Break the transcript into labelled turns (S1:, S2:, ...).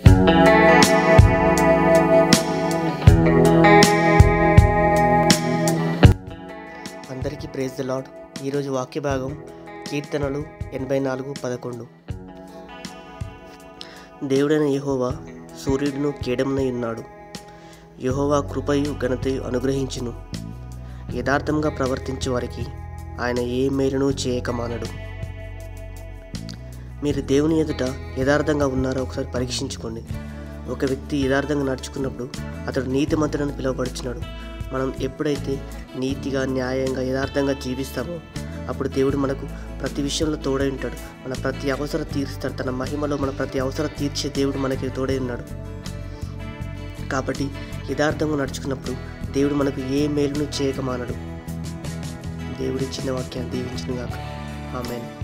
S1: అందరికీ praise the lord ఈరోజు వాక్య భాగం కీర్తనలు ఎనభై నాలుగు పదకొండు దేవుడైన యెహోవా సూర్యుడును కేడమునై ఉన్నాడు యెహోవా కృపయు ఘనతయు అనుగ్రహించును యథార్థంగా ప్రవర్తించే వారికి ఆయన ఏ మేలును చేయక మానడు మీరు దేవుని ఎదుట యథార్థంగా ఉన్నారో ఒకసారి పరీక్షించుకోండి ఒక వ్యక్తి యథార్థంగా నడుచుకున్నప్పుడు అతడు నీతిమంతుడని పిలువబడుచున్నాడు మనం ఎప్పుడైతే నీతిగా న్యాయంగా యథార్థంగా జీవిస్తామో అప్పుడు దేవుడు మనకు ప్రతి విషయంలో తోడై ఉంటాడు మన ప్రతి అవసరం తీరుస్తాడు తన మహిమలో మన ప్రతి అవసరం తీర్చే దేవుడు మనకి తోడై ఉన్నాడు కాబట్టి యథార్థంగా నడుచుకున్నప్పుడు దేవుడు మనకు ఏ మేలును చేయక మానడు దేవుడి చిన్న వాక్యాన్ని దీవించిన గాక ఆమెను